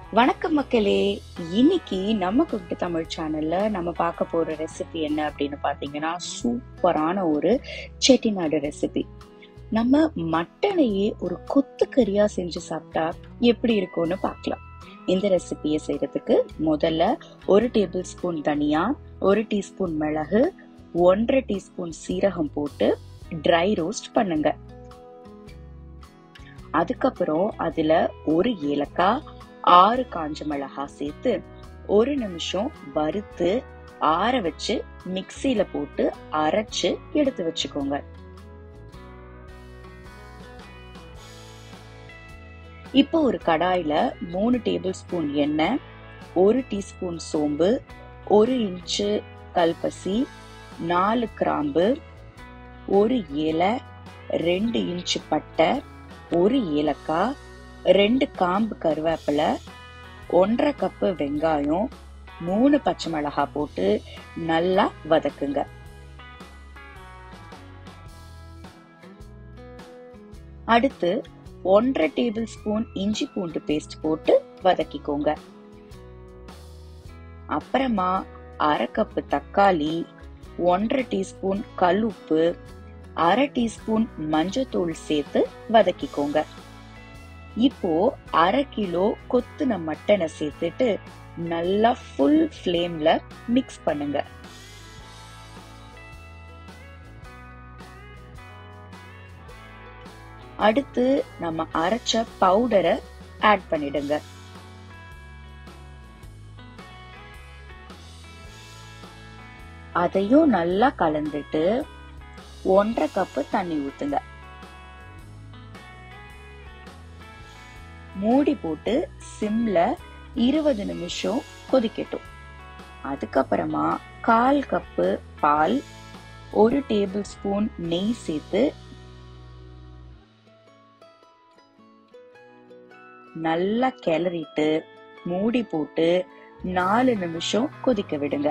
வணக்கம் மக்களே இன்னைக்கு நம்ம குக்கு தமிழ் சேனல்ல நம்ம பார்க்க போற ரெசிபி என்ன அப்படின்னு பாத்தீங்கன்னா சூப்பரான ஒரு செட்டிநாடு ரெசிபி நம்ம மட்டனையே ஒரு கொத்துக்கறியா செஞ்சு சாப்பிட்டா எப்படி இருக்கும்னு பார்க்கலாம் இந்த ரெசிபியை செய்யறதுக்கு முதல்ல ஒரு டேபிள் ஸ்பூன் தனியா ஒரு டீஸ்பூன் மிளகு ஒன்றரை டீஸ்பூன் சீரகம் போட்டு ட்ரை ரோஸ்ட் பண்ணுங்க அதுக்கப்புறம் அதுல ஒரு ஏலக்காய் ஆறு காஞ்ச மிளகாய் சேர்த்து ஒரு நிமிஷம் வறுத்து ஆற வச்சு மிக்சியில போட்டு அரைச்சு எடுத்து வச்சுக்கோங்க இப்போ ஒரு கடாயில மூணு டேபிள் ஸ்பூன் எண்ணெய் ஒரு டீஸ்பூன் சோம்பு ஒரு இன்ச்சு கல்பசி நாலு கிராம்பு ஒரு ஏலை ரெண்டு இன்ச்சு பட்டை ஒரு ஏலக்காய் ரெண்டு காம்பு கருவேப்பிலை ஒன்றரை கப்பு வெங்காயம் மூணு பச்சை மிளகாய் போட்டு நல்லா வதக்குங்க அடுத்து ஒன்றரை டேபிள் ஸ்பூன் இஞ்சி பூண்டு பேஸ்ட் போட்டு வதக்கிக்கோங்க அப்புறமா அரை கப்பு தக்காளி ஒன்றரை டீஸ்பூன் கல் உப்பு அரை டீஸ்பூன் மஞ்சத்தூள் சேர்த்து வதக்கிக்கோங்க இப்போ அரை கிலோ கொத்துன மட்டனை சேர்த்துட்டு நல்லா ஃபுல் ஃப்ளேம்ல மிக்ஸ் பண்ணுங்க அடுத்து நம்ம அரைச்ச பவுடரை ஆட் பண்ணிடுங்க அதையும் நல்லா கலந்துட்டு ஒன்றரை கப்பு தண்ணி ஊத்துங்க மூடி போட்டு சிம்ல இருபது நிமிஷம் கொதிக்கட்டும் அதுக்கப்புறமா கால் கப்பு பால் ஒரு டேபிள் ஸ்பூன் நெய் சேர்த்து நல்லா கிளறிட்டு மூடி போட்டு நாலு நிமிஷம் கொதிக்க விடுங்க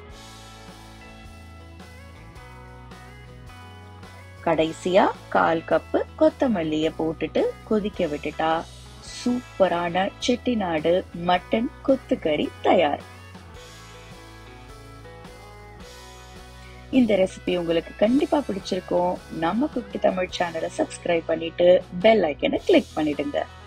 கடைசியா கால் கப்பு கொத்தமல்லிய போட்டுட்டு கொதிக்க விட்டுட்டா சூப்பரான செட்டிநாடு மட்டன் கொத்துக்கறி தயார் இந்த ரெசிபி உங்களுக்கு கண்டிப்பா பிடிச்சிருக்கும் நம்ம குட்டி தமிழ் சேனலை சப்ஸ்கிரைப் பண்ணிட்டு பெல் ஐக்கனை கிளிக் பண்ணிடுங்க